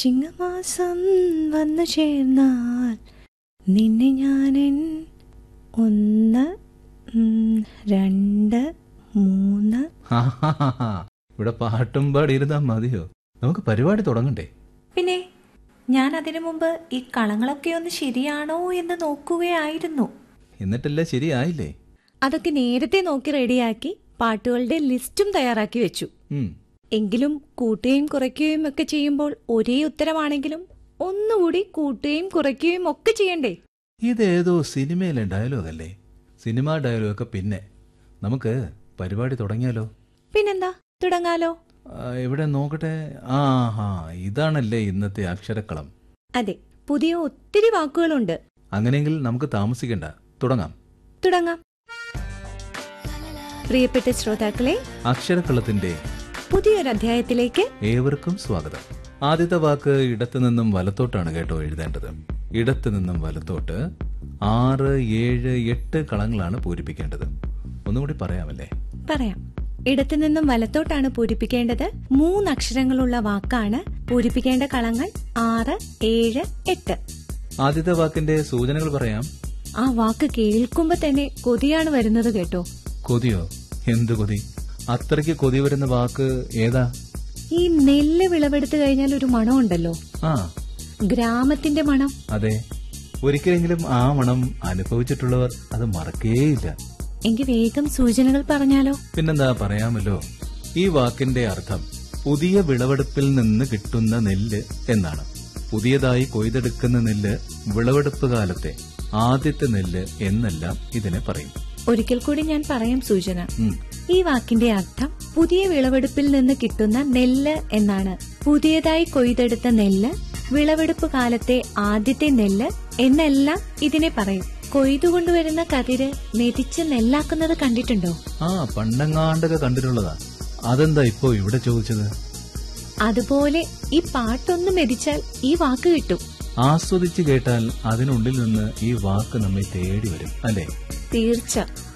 ചിങ്ങമാസം വന്നു ചേർന്നാൽ നിന്നെ ഞാനെൻ ഒന്ന് ഉം, രണ്ട് മൂന്ന് ആഹാഹാഹാ. ഇവിടെ പാട്ടും പാടിയിരുന്നാ മതിയോ നമുക്ക് പരിപാടി തുടങ്ങണ്ടേ പിന്നെ ഞാൻ അതിനു മുമ്പ് ഈ കളങ്ങളൊക്കെ ഒന്ന് ശരിയാണോ എന്ന് നോക്കുകയായിരുന്നു എന്നിട്ടെല്ലാം ശരിയായില്ലേ അതൊക്കെ നേരത്തെ നോക്കി റെഡിയാക്കി പാട്ടുകളുടെ ലിസ്റ്റും തയ്യാറാക്കി വെച്ചു ഉം. എങ്കിലും കൂട്ടുകയും കുറയ്ക്കുകയും ഒക്കെ ചെയ്യുമ്പോൾ ഒരേ ഉത്തരമാണെങ്കിലും ഒന്നുകൂടി കൂട്ടുകയും കുറയ്ക്കുകയും ഒക്കെ ചെയ്യണ്ടേ ഇതേതോ സിനിമയിലെ ഡയലോഗ് അല്ലേ സിനിമാ ഡയലോഗൊക്കെ പിന്നെ നമുക്ക് പരിപാടി തുടങ്ങിയാലോ പിന്നെന്താ തുടങ്ങാലോ ആ, ഇവിടെ നോക്കട്ടെ ആ ഹാ ഇതാണല്ലേ ഇന്നത്തെ അക്ഷരക്കളം അതെ പുതിയ ഒത്തിരി വാക്കുകളുണ്ട് അങ്ങനെയെങ്കിൽ നമുക്ക് താമസിക്കണ്ട തുടങ്ങാം തുടങ്ങാം പ്രിയപ്പെട്ട ശ്രോതാക്കളെ അക്ഷരക്കളത്തിന്റെ പുതിയൊരു അധ്യായത്തിലേക്ക് ഏവർക്കും സ്വാഗതം ആദ്യത്തെ വാക്ക് ഇടത്തു നിന്നും വലത്തോട്ടാണ് കേട്ടോ എഴുതേണ്ടത് ഇടത്തു നിന്നും വലത്തോട്ട് ആറ് ഏഴ് എട്ട് കളങ്ങളാണ് പൂരിപ്പിക്കേണ്ടത് ഒന്നുകൂടി പറയാമല്ലേ പറയാം ഇടത്തു നിന്നും വലത്തോട്ടാണ് പൂരിപ്പിക്കേണ്ടത് മൂന്ന് അക്ഷരങ്ങളുള്ള വാക്കാണ് പൂരിപ്പിക്കേണ്ട കളങ്ങൾ ആറ് ഏഴ് എട്ട് ആദ്യത്തെ വാക്കിന്റെ സൂചനകൾ പറയാം ആ വാക്ക് കേൾക്കുമ്പോ തന്നെ കൊതിയാണ് വരുന്നത് കേട്ടോ കൊതിയോ എന്ത് കൊതി അത്രയ്ക്ക് കൊതി വരുന്ന വാക്ക് ഏതാ ഈ നെല്ല് വിളവെടുത്തു കഴിഞ്ഞാൽ ഒരു മണമുണ്ടല്ലോ ആ ഗ്രാമത്തിന്റെ മണം അതെ ഒരിക്കലെങ്കിലും ആ മണം അനുഭവിച്ചിട്ടുള്ളവർ അത് മറക്കേയില്ല എങ്കിൽ വേഗം സൂചനകൾ പറഞ്ഞാലോ പിന്നെന്താ പറയാമല്ലോ ഈ വാക്കിന്റെ അർത്ഥം പുതിയ വിളവെടുപ്പിൽ നിന്ന് കിട്ടുന്ന നെല്ല് എന്നാണ് പുതിയതായി കൊയ്തെടുക്കുന്ന നെല്ല് വിളവെടുപ്പ് കാലത്തെ ആദ്യത്തെ നെല്ല് എന്നെല്ലാം ഇതിനെ പറയും ഒരിക്കൽ കൂടി ഞാൻ പറയാം സൂചന ഉം. ഈ വാക്കിന്റെ അർത്ഥം പുതിയ വിളവെടുപ്പിൽ നിന്ന് കിട്ടുന്ന നെല്ല് എന്നാണ് പുതിയതായി കൊയ്തെടുത്ത നെല്ല് വിളവെടുപ്പ് കാലത്തെ ആദ്യത്തെ നെല്ല് എന്നെല്ലാം ഇതിനെ പറയും കൊയ്തുകൊണ്ടുവരുന്ന കതിര് മെതിച്ച് നെല്ലാക്കുന്നത് കണ്ടിട്ടുണ്ടോ ആ പണ്ടങ്ങാണ്ടൊക്കെ കണ്ടിട്ടുള്ളതാ അതെന്താ ഇപ്പോ ഇവിടെ ചോദിച്ചത് അതുപോലെ ഈ പാട്ടൊന്ന് മെതിച്ചാൽ ഈ വാക്ക് കിട്ടും ആസ്വദിച്ച് കേട്ടാൽ അതിനുള്ളിൽ നിന്ന് ഈ വാക്ക് നമ്മെ തേടി വരും അല്ലേ തീർച്ച